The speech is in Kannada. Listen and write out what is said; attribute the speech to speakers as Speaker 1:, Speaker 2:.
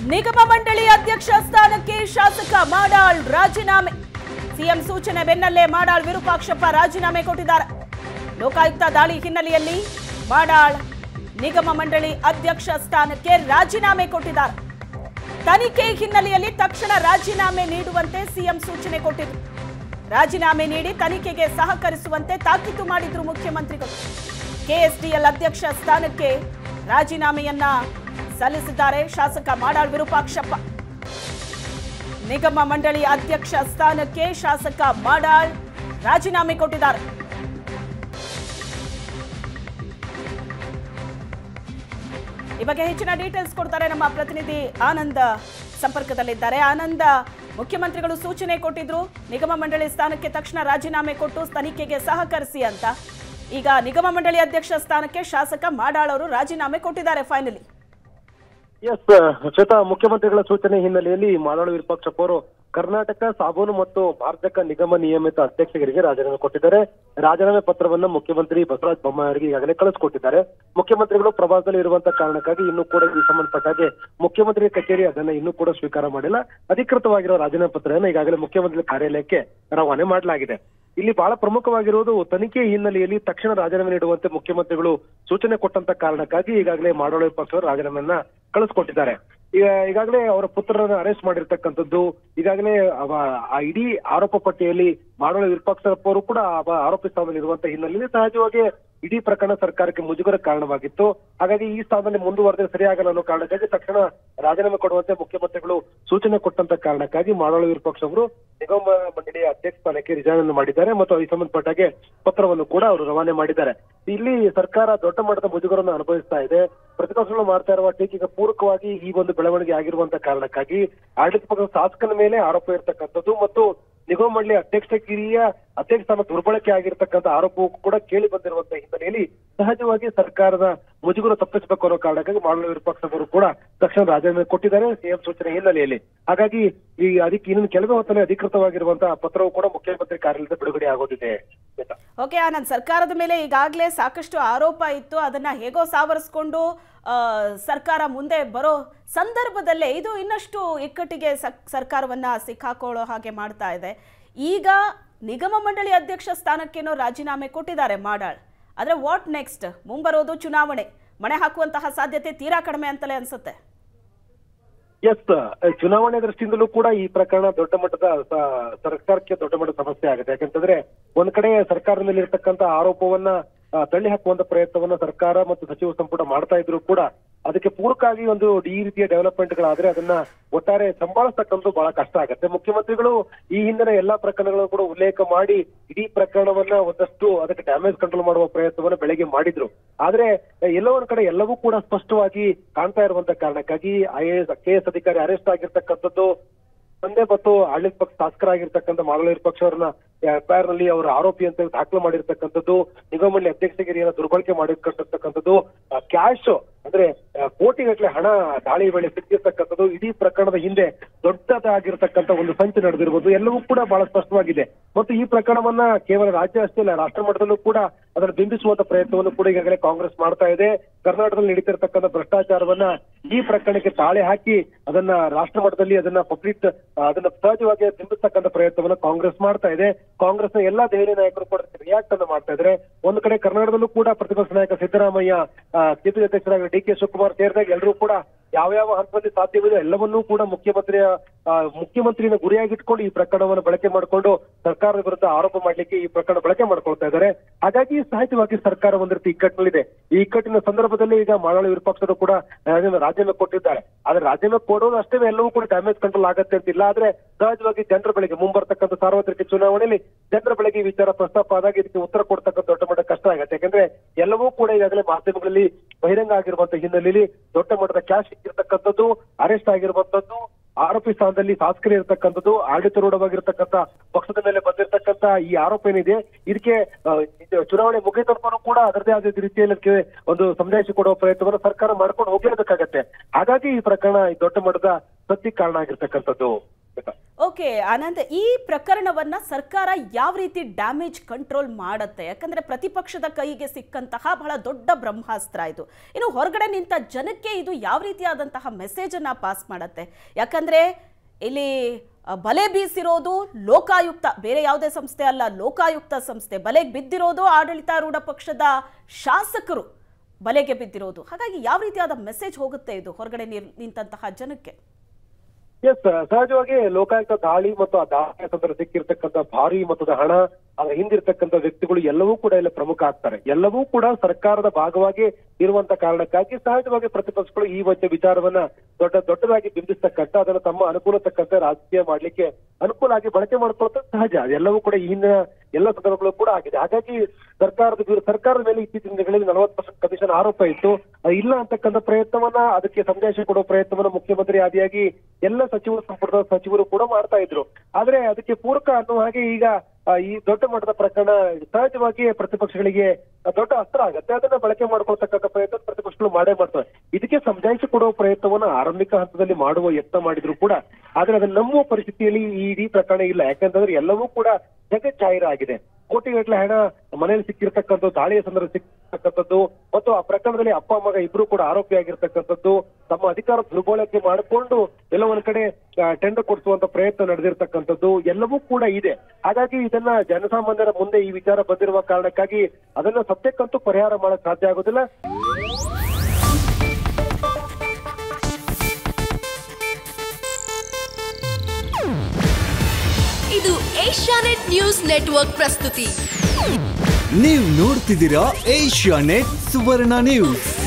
Speaker 1: ನಿಗಮ ಮಂಡಳಿ ಅಧ್ಯಕ್ಷ ಸ್ಥಾನಕ್ಕೆ ಶಾಸಕ ಮಾಡಾಳ್ ರಾಜೀನಾಮೆ ಸಿಎಂ ಸೂಚನೆ ಬೆನ್ನಲ್ಲೇ ಮಾಡಾಳ್ ವಿರೂಪಾಕ್ಷಪ್ಪ ರಾಜೀನಾಮೆ ಕೊಟ್ಟಿದ್ದಾರೆ ಲೋಕಾಯುಕ್ತ ದಾಳಿ ಹಿನ್ನೆಲೆಯಲ್ಲಿ ಮಾಡಾಳ್ ನಿಗಮ ಮಂಡಳಿ ಅಧ್ಯಕ್ಷ ಸ್ಥಾನಕ್ಕೆ ರಾಜೀನಾಮೆ ಕೊಟ್ಟಿದ್ದಾರೆ ತನಿಖೆ ಹಿನ್ನೆಲೆಯಲ್ಲಿ ತಕ್ಷಣ ರಾಜೀನಾಮೆ ನೀಡುವಂತೆ ಸಿಎಂ ಸೂಚನೆ ಕೊಟ್ಟಿದ್ರು ರಾಜೀನಾಮೆ ನೀಡಿ ತನಿಖೆಗೆ ಸಹಕರಿಸುವಂತೆ ತಾಕೀತು ಮಾಡಿದ್ರು ಮುಖ್ಯಮಂತ್ರಿಗಳು ಕೆಎಸ್ಡಿಎಲ್ ಅಧ್ಯಕ್ಷ ಸ್ಥಾನಕ್ಕೆ ರಾಜೀನಾಮೆಯನ್ನ ಸಲ್ಲಿಸಿದ್ದಾರೆ ಶಾಸಕ ಮಾಡಾಳ್ ವಿರೂಪಾಕ್ಷಪ್ಪ ನಿಗಮ ಮಂಡಳಿ ಅಧ್ಯಕ್ಷ ಸ್ಥಾನಕ್ಕೆ ಶಾಸಕ ಮಾಡಾಳ್ ರಾಜೀನಾಮೆ ಕೊಟ್ಟಿದ್ದಾರೆ ಈ ಬಗ್ಗೆ ಹೆಚ್ಚಿನ ಡೀಟೇಲ್ಸ್ ಕೊಡ್ತಾರೆ ನಮ್ಮ ಪ್ರತಿನಿಧಿ ಆನಂದ ಸಂಪರ್ಕದಲ್ಲಿದ್ದಾರೆ ಆನಂದ ಮುಖ್ಯಮಂತ್ರಿಗಳು ಸೂಚನೆ ಕೊಟ್ಟಿದ್ರು ನಿಗಮ ಮಂಡಳಿ ಸ್ಥಾನಕ್ಕೆ ತಕ್ಷಣ ರಾಜೀನಾಮೆ ಕೊಟ್ಟು ತನಿಖೆಗೆ ಸಹಕರಿಸಿ ಅಂತ ಈಗ ನಿಗಮ ಮಂಡಳಿ ಅಧ್ಯಕ್ಷ ಸ್ಥಾನಕ್ಕೆ ಶಾಸಕ ಮಾಡಾಳ್ ಅವರು ರಾಜೀನಾಮೆ ಕೊಟ್ಟಿದ್ದಾರೆ ಫೈನಲಿ
Speaker 2: ಎಸ್ ಶ್ವೇತಾ ಮುಖ್ಯಮಂತ್ರಿಗಳ ಸೂಚನೆ ಹಿನ್ನೆಲೆಯಲ್ಲಿ ಮಾಲಾಳು ವಿರೂಪಾಕ್ಷಪ್ಪ ಅವರು ಕರ್ನಾಟಕ ಸಾಬೂನು ಮತ್ತು ಮಾರ್ಜಕ ನಿಗಮ ನಿಯಮಿತ ಅಧ್ಯಕ್ಷರಿಗೆ ರಾಜೀನಾಮೆ ಕೊಟ್ಟಿದ್ದಾರೆ ರಾಜೀನಾಮೆ ಪತ್ರವನ್ನ ಮುಖ್ಯಮಂತ್ರಿ ಬಸವರಾಜ ಬೊಮ್ಮಾಯಿ ಅವರಿಗೆ ಈಗಾಗಲೇ ಕಳಿಸ್ಕೊಟ್ಟಿದ್ದಾರೆ ಮುಖ್ಯಮಂತ್ರಿಗಳು ಪ್ರವಾಸದಲ್ಲಿ ಇರುವಂತ ಕಾರಣಕ್ಕಾಗಿ ಇನ್ನೂ ಕೂಡ ಈ ಸಂಬಂಧಪಟ್ಟ ಹಾಗೆ ಮುಖ್ಯಮಂತ್ರಿ ಕಚೇರಿ ಅದನ್ನ ಇನ್ನೂ ಕೂಡ ಸ್ವೀಕಾರ ಮಾಡಿಲ್ಲ ಅಧಿಕೃತವಾಗಿರೋ ರಾಜೀನಾಮೆ ಪತ್ರವನ್ನು ಈಗಾಗಲೇ ಮುಖ್ಯಮಂತ್ರಿ ಕಾರ್ಯಾಲಯಕ್ಕೆ ರವಾನೆ ಮಾಡಲಾಗಿದೆ ಇಲ್ಲಿ ಬಹಳ ಪ್ರಮುಖವಾಗಿರುವುದು ತನಿಖೆ ಹಿನ್ನೆಲೆಯಲ್ಲಿ ತಕ್ಷಣ ರಾಜೀನಾಮೆ ನೀಡುವಂತೆ ಮುಖ್ಯಮಂತ್ರಿಗಳು ಸೂಚನೆ ಕೊಟ್ಟಂತ ಕಾರಣಕ್ಕಾಗಿ ಈಗಾಗಲೇ ಮಾಡಾಳು ಪಕ್ಷ ರಾಜೀನಾಮೆಯನ್ನ ಕಳಿಸ್ಕೊಟ್ಟಿದ್ದಾರೆ ಈಗ ಈಗಾಗಲೇ ಅವರ ಪುತ್ರರನ್ನ ಅರೆಸ್ಟ್ ಮಾಡಿರ್ತಕ್ಕಂಥದ್ದು ಈಗಾಗಲೇ ಅವ- ಆ ಇಡೀ ಆರೋಪ ಪಟ್ಟಿಯಲ್ಲಿ ಮಾಡಾಳು ವಿರೂಪಾಕ್ಷಪ್ಪ ಅವರು ಕೂಡ ಆ ಆರೋಪಿ ಸ್ಥಾನದಲ್ಲಿ ಇರುವಂತ ಹಿನ್ನೆಲೆಯಲ್ಲಿ ಸಹಜವಾಗಿ ಇಡೀ ಪ್ರಕರಣ ಸರ್ಕಾರಕ್ಕೆ ಮುಜುಗರ ಕಾರಣವಾಗಿತ್ತು ಹಾಗಾಗಿ ಈ ಸ್ಥಾನದಲ್ಲಿ ಮುಂದುವರೆದ್ರೆ ಸರಿಯಾಗಲ್ಲ ಅನ್ನೋ ಕಾರಣಕ್ಕಾಗಿ ತಕ್ಷಣ ರಾಜೀನಾಮೆ ಕೊಡುವಂತೆ ಮುಖ್ಯಮಂತ್ರಿಗಳು ಸೂಚನೆ ಕೊಟ್ಟಂತ ಕಾರಣಕ್ಕಾಗಿ ಮಾಡಾಳು ವಿರೂಪಾಕ್ಷ ಅವರು ನಿಗಮ ಮಂಡಳಿಯ ಅಧ್ಯಕ್ಷ ಸ್ಥಾನಕ್ಕೆ ರಿಜೈನ್ ಮಾಡಿದ್ದಾರೆ ಮತ್ತು ಈ ಸಂಬಂಧಪಟ್ಟ ಹಾಗೆ ಪತ್ರವನ್ನು ಕೂಡ ಅವರು ರವಾನೆ ಮಾಡಿದ್ದಾರೆ ಇಲ್ಲಿ ಸರ್ಕಾರ ದೊಡ್ಡ ಮಟ್ಟದ ಮುಜುಗರವನ್ನು ಅನುಭವಿಸ್ತಾ ಇದೆ ಪ್ರತಿಪಕ್ಷಗಳು ಮಾಡ್ತಾ ಇರುವ ಟೀಕೆಗೆ ಪೂರಕವಾಗಿ ಈ ಒಂದು ಬೆಳವಣಿಗೆ ಆಗಿರುವಂತ ಕಾರಣಕ್ಕಾಗಿ ಆಡಳಿತ ಪಕ್ಷದ ಶಾಸಕನ ಮೇಲೆ ಆರೋಪ ಇರತಕ್ಕಂಥದ್ದು ಮತ್ತು ನಿಗಮ ಮಂಡಳಿ ಅಧ್ಯಕ್ಷ ಕಿರಿಯ ಅಧ್ಯಕ್ಷ ಸ್ಥಾನ ದುರ್ಬಳಕೆ ಆಗಿರ್ತಕ್ಕಂಥ ಆರೋಪವೂ ಕೂಡ ಕೇಳಿ ಬಂದಿರುವಂತ ಹಿನ್ನೆಲೆಯಲ್ಲಿ ಸಹಜವಾಗಿ ಸರ್ಕಾರದ ಮುಜುಗರ ತಪ್ಪಿಸಬೇಕು ಅನ್ನೋ ಕಾರಣಕ್ಕಾಗಿ ಮಾಡಲು ವಿರೂಪಾಕ್ಷವರು ಕೂಡ ತಕ್ಷಣ ರಾಜೀನಾಮೆ ಕೊಟ್ಟಿದ್ದಾರೆ ಸಿಎಂ ಸೂಚನೆ ಹಿನ್ನೆಲೆಯಲ್ಲಿ ಹಾಗಾಗಿ ಈ ಅದಕ್ಕೆ ಇನ್ನೊಂದು ಕೆಲವೇ ಹೊತ್ತಲ್ಲಿ ಅಧಿಕೃತವಾಗಿರುವಂತಹ ಪತ್ರವು ಕೂಡ ಮುಖ್ಯಮಂತ್ರಿ ಕಾರ್ಯಾಲಯದ ಬಿಡುಗಡೆ ಆಗೋದಿದೆ ಶ್ವೇತಾ.
Speaker 1: ಓಕೆ ಆನಂದ್ ಸರ್ಕಾರದ ಮೇಲೆ ಈಗಾಗಲೇ ಸಾಕಷ್ಟು ಆರೋಪ ಇತ್ತು ಅದನ್ನ ಹೇಗೋ ಸಾವರಿಸ್ಕೊಂಡು ಆ, ಸರ್ಕಾರ ಮುಂದೆ ಬರೋ ಸಂದರ್ಭದಲ್ಲೇ ಇದು ಇನ್ನಷ್ಟು ಇಕ್ಕಟ್ಟಿಗೆ ಸಕ್- ಸರ್ಕಾರವನ್ನ ಸಿಕ್ಕಾಕೊಳ್ಳೋ ಹಾಗೆ ಮಾಡ್ತಾ ಇದೆ ಈಗ ನಿಗಮ ಮಂಡಳಿ ಅಧ್ಯಕ್ಷ ಸ್ಥಾನಕ್ಕೇನೋ ರಾಜೀನಾಮೆ ಕೊಟ್ಟಿದ್ದಾರೆ ಮಾಡಾಳ್ ಆದರೆ ವಾಟ್ ನೆಕ್ಸ್ಟ್ ಮುಂಬರೋದು ಚುನಾವಣೆ ಮಣೆ ಹಾಕುವಂತಹ ಸಾಧ್ಯತೆ ತೀರಾ ಕಡಿಮೆ ಅಂತಲೇ ಅನ್ಸುತ್ತೆ
Speaker 2: ಎಸ್ ಚುನಾವಣೆ ದೃಷ್ಟಿಯಿಂದಲೂ ಕೂಡ ಈ ಪ್ರಕರಣ ದೊಡ್ಡ ಮಟ್ಟದ ಸ- ಸರ್ಕಾರಕ್ಕೆ ದೊಡ್ಡ ಮಟ್ಟದ ಸಮಸ್ಯೆ ಆಗುತ್ತೆ ಯಾಕಂತಂದ್ರೆ ಒಂದ್ ಕಡೆ ಸರ್ಕಾರದ ಮೇಲೆ ಇರ್ತಕ್ಕಂತ ಆರೋಪವನ್ನ ಆ, ತಳ್ಳಿ ಹಾಕುವಂತ ಪ್ರಯತ್ನವನ್ನ ಸರ್ಕಾರ ಮತ್ತು ಸಚಿವ ಸಂಪುಟ ಮಾಡ್ತಾ ಇದ್ರು ಕೂಡ ಅದಕ್ಕೆ ಪೂರಕವಾಗಿ ಒಂದು ಈ ರೀತಿಯ ಡೆವಲಪ್ಮೆಂಟ್ ಗಳಾದ್ರೆ ಅದನ್ನ ಒಟ್ಟಾರೆ ಸಂಭಾಳಿಸ್ತಕ್ಕಂಥದ್ದು ಬಹಳ ಕಷ್ಟ ಆಗುತ್ತೆ ಮುಖ್ಯಮಂತ್ರಿಗಳು ಈ ಹಿಂದಿನ ಎಲ್ಲಾ ಪ್ರಕರಣಗಳನ್ನು ಕೂಡ ಉಲ್ಲೇಖ ಮಾಡಿ ಇಡೀ ಪ್ರಕರಣವನ್ನ ಒಂದಷ್ಟು ಅದಕ್ಕೆ ಡ್ಯಾಮೇಜ್ ಕಂಟ್ರೋಲ್ ಮಾಡುವ ಪ್ರಯತ್ನವನ್ನ ಬೆಳಗ್ಗೆ ಮಾಡಿದ್ರು ಆದ್ರೆ ಎಲ್ಲೋ ಒಂದ್ ಕಡೆ ಎಲ್ಲವೂ ಕೂಡ ಸ್ಪಷ್ಟವಾಗಿ ಕಾಣ್ತಾ ಇರುವಂತ ಕಾರಣಕ್ಕಾಗಿ ಐ ಎಸ್ ಕೆ ಎಸ್ ಅಧಿಕಾರಿ ಅರೆಸ್ಟ್ ಆಗಿರ್ತಕ್ಕಂಥದ್ದು ಒಂದೇ ಮತ್ತು ಆಡಳಿತ ಪಕ್ಷ ಶಾಸಕರಾಗಿರ್ತಕ್ಕಂಥ ಮಾಳವೀರ ಪಕ್ಷ ಅವರನ್ನ ಎಫ್ಐಆರ್ ನಲ್ಲಿ ಅವರು ಆರೋಪಿ ಅಂತ ದಾಖಲು ಮಾಡಿರ್ತಕ್ಕಂಥದ್ದು ನಿಗಮ ಮಂಡಳಿ ಅಧ್ಯಕ್ಷಗಿರಿಯನ್ನ ದುರ್ಬಳಕೆ ಮಾಡಿರ್ತಕ್ಕಂಥದ್ದು ಕ್ಯಾಶ್ ಅಂದ್ರೆ ಆ, ಕೋಟಿಗಟ್ಟಲೆ ಹಣ ದಾಳಿ ವೇಳೆ ಸಿಕ್ಕಿರ್ತಕ್ಕಂಥದ್ದು ಇಡೀ ಪ್ರಕರಣದ ಹಿಂದೆ ದೊಡ್ಡದಾಗಿರ್ತಕ್ಕಂಥ ಒಂದು ಸಂಚು ನಡೆದಿರ್ಬೋದು ಎಲ್ಲವೂ ಕೂಡ ಬಹಳ ಸ್ಪಷ್ಟವಾಗಿದೆ ಮತ್ತು ಈ ಪ್ರಕರಣವನ್ನ ಕೇವಲ ರಾಜ್ಯ ಅಷ್ಟೇ ಅಲ್ಲ ರಾಷ್ಟ್ರ ಮಟ್ಟದಲ್ಲೂ ಕೂಡ ಅದನ್ನು ಬಿಂಬಿಸುವಂತ ಪ್ರಯತ್ನವನ್ನು ಕೂಡ ಈಗಾಗಲೇ ಕಾಂಗ್ರೆಸ್ ಮಾಡ್ತಾ ಇದೆ ಕರ್ನಾಟಕದಲ್ಲಿ ನಡೀತಿರ್ತಕ್ಕಂಥ ಭ್ರಷ್ಟಾಚಾರವನ್ನ ಈ ಪ್ರಕರಣಕ್ಕೆ ತಾಳೆ ಹಾಕಿ ಅದನ್ನ ರಾಷ್ಟ್ರ ಮಟ್ಟದಲ್ಲಿ ಅದನ್ನ ಪಬ್ಲಿಕ್ ಅದನ್ನ ಸಹಜವಾಗಿ ಬಿಂಬಿಸ್ತಕ್ಕಂಥ ಪ್ರಯತ್ನವನ್ನ ಕಾಂಗ್ರೆಸ್ ಮಾಡ್ತಾ ಇದೆ ಕಾಂಗ್ರೆಸ್ನ ಎಲ್ಲಾ ದೆಹಲಿ ನಾಯಕರು ಕೂಡ ರಿಯಾಕ್ಟ್ ಅನ್ನು ಮಾಡ್ತಾ ಇದ್ದಾರೆ ಒಂದು ಕಡೆ ಕರ್ನಾಟಕದಲ್ಲೂ ಕೂಡ ಪ್ರತಿಪಕ್ಷ ನಾಯಕ ಸಿದ್ದರಾಮಯ್ಯ ಕೆಪಿಸಿ ಅಧ್ಯಕ್ಷರಾಗಿ ಡಿ ಕೆ ಶಿವಕುಮಾರ್ ಸೇರಿದಾಗ ಎಲ್ಲರೂ ಕೂಡ ಯಾವ ಯಾವ ಹಂತದಲ್ಲಿ ಸಾಧ್ಯವಿದೆ ಎಲ್ಲವನ್ನೂ ಕೂಡ ಮುಖ್ಯಮಂತ್ರಿಯ ಆ, ಮುಖ್ಯಮಂತ್ರಿನ ಗುರಿಯಾಗಿಟ್ಕೊಂಡು ಈ ಪ್ರಕರಣವನ್ನು ಬಳಕೆ ಮಾಡಿಕೊಂಡು ಸರ್ಕಾರದ ವಿರುದ್ಧ ಆರೋಪ ಮಾಡ್ಲಿಕ್ಕೆ ಈ ಪ್ರಕರಣ ಬಳಕೆ ಮಾಡ್ಕೊಳ್ತಾ ಇದ್ದಾರೆ ಹಾಗಾಗಿ ಸಹಜವಾಗಿ ಸರ್ಕಾರ ಒಂದ್ ರೀತಿ ಇಕ್ಕಟ್ಟಿನಲ್ಲಿದೆ ಈ ಇಕ್ಕಟ್ಟಿನ ಸಂದರ್ಭದಲ್ಲಿ ಈಗ ಮಾಡಾಳು ವಿಪಕ್ಷರು ಕೂಡ ರಾಜೀನಾಮೆ ರಾಜೀನಾಮೆ ಕೊಟ್ಟಿದ್ದಾರೆ ಆದ್ರೆ ರಾಜೀನಾಮೆ ಕೊಡೋದು ಅಷ್ಟೇ ಎಲ್ಲವೂ ಕೂಡ ಡ್ಯಾಮೇಜ್ ಕಂಟ್ರೋಲ್ ಆಗತ್ತೆ ಅಂತಿಲ್ಲ ಆದ್ರೆ ಸಹಜವಾಗಿ ಜನರ ಬಳಿಗೆ ಮುಂಬರ್ತಕ್ಕಂಥ ಸಾರ್ವತ್ರಿಕ ಚುನಾವಣೆಯಲ್ಲಿ ಜನರ ಬಳಿಗೆ ಈ ವಿಚಾರ ಪ್ರಸ್ತಾಪ ಆದಾಗ ಇದಕ್ಕೆ ಉತ್ತರ ಕೊಡ್ತಕ್ಕಂಥ ದೊಡ್ಡ ಮಟ್ಟ ಕಷ್ಟ ಆಗುತ್ತೆ ಯಾಕಂದ್ರೆ ಎಲ್ಲವೂ ಕೂಡ ಈಗಾಗಲೇ ಮಾಧ್ಯಮಗಳಲ್ಲಿ ಬಹಿರಂಗ ಆಗಿರುವಂತ ಹಿನ್ನೆಲೆಯಲ್ಲಿ ದೊಡ್ಡ ಮಟ್ಟದ ಕ್ಯಾಶ್ ಸಿಕ್ಕಿರ್ತಕ್ಕಂಥದ್ದು ಅರೆಸ್ಟ್ ಆಗಿರುವಂತದ್ದು ಆರೋಪಿ ಸ್ಥಾನದಲ್ಲಿ ಶಾಸಕರು ಇರತಕ್ಕಂಥದ್ದು ಆಡಳಿತಾರೂಢವಾಗಿರ್ತಕ್ಕಂಥ ಪಕ್ಷದ ಮೇಲೆ ಬಂದಿರತಕ್ಕಂತ ಈ ಆರೋಪ ಏನಿದೆ ಇದಕ್ಕೆ ಆ, ಇದು ಚುನಾವಣೆ ಮುಗಿದವರೆಗೂ ಕೂಡ ಅದರದೇ ಆದ ರೀತಿಯಲ್ಲಿ ಅದಕ್ಕೆ ಒಂದು ಸಮಜಾಯಿಷಿ ಕೊಡುವ ಪ್ರಯತ್ನವನ್ನು ಸರ್ಕಾರ ಮಾಡ್ಕೊಂಡು ಹೋಗ್ಲೇಬೇಕಾಗತ್ತೆ ಹಾಗಾಗಿ ಈ ಪ್ರಕರಣ ಈ ದೊಡ್ಡ ಮಟ್ಟದ ಸತ್ಯಕ್ಕೆ ಕಾರಣ ಆಗಿರ್ತಕ್ಕಂಥದ್ದು ಶ್ವೇತಾ.
Speaker 1: ಓಕೆ ಆನಂದ್ ಈ ಪ್ರಕರಣವನ್ನ ಸರ್ಕಾರ ಯಾವ ರೀತಿ ಡ್ಯಾಮೇಜ್ ಕಂಟ್ರೋಲ್ ಮಾಡತ್ತೆ ಯಾಕಂದ್ರೆ ಪ್ರತಿಪಕ್ಷದ ಕೈಗೆ ಸಿಕ್ಕಂತಹ ಬಹಳ ದೊಡ್ಡ ಬ್ರಹ್ಮಾಸ್ತ್ರ ಇದು ಇನ್ನು ಹೊರಗಡೆ ನಿಂತ ಜನಕ್ಕೆ ಇದು ಯಾವ ರೀತಿಯಾದಂತಹ ಮೆಸೇಜ್ ಅನ್ನ ಪಾಸ್ ಮಾಡತ್ತೆ ಯಾಕಂದ್ರೆ ಇಲ್ಲಿ ಅ, ಬಲೆ ಬೀಸಿರೋದು ಲೋಕಾಯುಕ್ತ ಬೇರೆ ಯಾವುದೇ ಸಂಸ್ಥೆ ಅಲ್ಲ ಲೋಕಾಯುಕ್ತ ಸಂಸ್ಥೆ ಬಲೆಗೆ ಬಿದ್ದಿರೋದು ಆಡಳಿತಾರೂಢ ಪಕ್ಷದ ಶಾಸಕರು ಬಲೆಗೆ ಬಿದ್ದಿರೋದು ಹಾಗಾಗಿ ಯಾವ ರೀತಿಯಾದ ಮೆಸೇಜ್ ಹೋಗುತ್ತೆ ಇದು ಹೊರಗಡೆ ನಿರ್- ನಿಂತಹ ಜನಕ್ಕೆ
Speaker 2: ಎಸ್ ಸಹಜವಾಗಿ ಲೋಕಾಯುಕ್ತ ದಾಳಿ ಮತ್ತು ಆ ದಾಳಿಯ ಸಂದರ್ಭ ಸಿಕ್ಕಿರ್ತಕ್ಕಂಥ ಭಾರಿ ಮೊತ್ತದ ಹಣ ಅದರ ಹಿಂದಿರ್ತಕ್ಕಂಥ ವ್ಯಕ್ತಿಗಳು ಎಲ್ಲವೂ ಕೂಡ ಇಲ್ಲಿ ಪ್ರಮುಖ ಆಗ್ತಾರೆ ಎಲ್ಲವೂ ಕೂಡ ಸರ್ಕಾರದ ಭಾಗವಾಗಿ ಇರುವಂತ ಕಾರಣಕ್ಕಾಗಿ ಸಹಜವಾಗಿ ಪ್ರತಿಪಕ್ಷಗಳು ಈ ಒಂದು ವಿಚಾರವನ್ನ ದೊಡ್ಡ ದೊಡ್ಡದಾಗಿ ಬಿಂಬಿಸ್ತಕ್ಕಂಥ ಅದನ್ನು ತಮ್ಮ ಅನುಕೂಲ ತಕ್ಕಂತೆ ರಾಜಕೀಯ ಮಾಡ್ಲಿಕ್ಕೆ ಅನುಕೂಲ ಆಗಿ ಬಳಕೆ ಮಾಡ್ಕೊಳ್ತಾ ಸಹಜ ಅದೆಲ್ಲವೂ ಕೂಡ ಈ ಹಿಂದಿನ ಎಲ್ಲ ಸಂದರ್ಭಗಳು ಕೂಡ ಆಗಿದೆ ಹಾಗಾಗಿ ಸರ್ಕಾರದ ವಿರು- ಸರ್ಕಾರದ ಮೇಲೆ ಇತ್ತೀಚಿನ ದಿನಗಳಲ್ಲಿ ನಲವತ್ತು ಪರ್ಸೆಂಟ್ ಕಮಿಷನ್ ಆರೋಪ ಇತ್ತು ಅದು ಇಲ್ಲ ಅಂತಕ್ಕಂಥ ಪ್ರಯತ್ನವನ್ನ ಅದಕ್ಕೆ ಸಂದೇಶ ಕೊಡುವ ಪ್ರಯತ್ನವನ್ನ ಮುಖ್ಯಮಂತ್ರಿ ಆದಿಯಾಗಿ ಎಲ್ಲ ಸಚಿವ ಸಂಪುಟದ ಸಚಿವರು ಕೂಡ ಮಾಡ್ತಾ ಇದ್ರು ಆದ್ರೆ ಅದಕ್ಕೆ ಪೂರಕ ಅನ್ನುವ ಹಾಗೆ ಈಗ ಆ, ಈ ದೊಡ್ಡ ಮಟ್ಟದ ಪ್ರಕರಣ ಸಹಜವಾಗಿ ಪ್ರತಿಪಕ್ಷಗಳಿಗೆ ದೊಡ್ಡ ಅಸ್ತ್ರ ಆಗತ್ತೆ ಅದನ್ನ ಬಳಕೆ ಮಾಡ್ಕೊಳ್ತಕ್ಕಂಥ ಪ್ರಯತ್ನ ಪ್ರತಿಪಕ್ಷಗಳು ಮಾಡೇ ಮಾಡ್ತವೆ ಇದಕ್ಕೆ ಸಮಜಾಯಿಸಿ ಕೊಡುವ ಪ್ರಯತ್ನವನ್ನ ಆರಂಭಿಕ ಹಂತದಲ್ಲಿ ಮಾಡುವ ಯತ್ನ ಮಾಡಿದ್ರು ಕೂಡ ಆದ್ರೆ ಅದನ್ನ ನಂಬುವ ಪರಿಸ್ಥಿತಿಯಲ್ಲಿ ಈ ಇಡೀ ಪ್ರಕರಣ ಇಲ್ಲ ಯಾಕಂತಂದ್ರೆ ಎಲ್ಲವೂ ಕೂಡ ಜಗಜ್ಜಾಹಿರ ಆಗಿದೆ ಕೋಟಿಗಟ್ಟಲೆ ಹಣ ಮನೆಯಲ್ಲಿ ಸಿಕ್ಕಿರ್ತಕ್ಕಂಥದ್ದು ದಾಳಿಯ ಸಂದರ್ಭ ಸಿಕ್ಕಿರ್ತಕ್ಕಂಥದ್ದು ಮತ್ತು ಆ ಪ್ರಕರಣದಲ್ಲಿ ಅಪ್ಪ ಮಗ ಇಬ್ರು ಕೂಡ ಆರೋಪಿಯಾಗಿರ್ತಕ್ಕಂಥದ್ದು ತಮ್ಮ ಅಧಿಕಾರ ದುರ್ಬಳಕೆ ಮಾಡಿಕೊಂಡು ಎಲ್ಲ ಒಂದ್ ಕಡೆ ಟೆಂಡರ್ ಕೊಡಿಸುವಂತ ಪ್ರಯತ್ನ ನಡೆದಿರ್ತಕ್ಕಂಥದ್ದು ಎಲ್ಲವೂ ಕೂಡ ಇದೆ ಹಾಗಾಗಿ ಇದನ್ನ ಜನಸಾಮಾನ್ಯರ ಮುಂದೆ ಈ ವಿಚಾರ ಬಂದಿರುವ ಕಾರಣಕ್ಕಾಗಿ ಅದನ್ನ ಸತ್ಯಕ್ಕಂತೂ ಪರಿಹಾರ ಮಾಡಕ್ ಸಾಧ್ಯ ಆಗೋದಿಲ್ಲ
Speaker 3: ಇದು ಏಷ್ಯಾನೆಟ್ ನ್ಯೂಸ್ ನೆಟ್ವರ್ಕ್ ಪ್ರಸ್ತುತಿ
Speaker 4: ನೀವು ನೋಡ್ತಿದ್ದೀರಾ ಏಷ್ಯಾ ನೆಟ್ ಸುವರ್ಣ ನ್ಯೂಸ್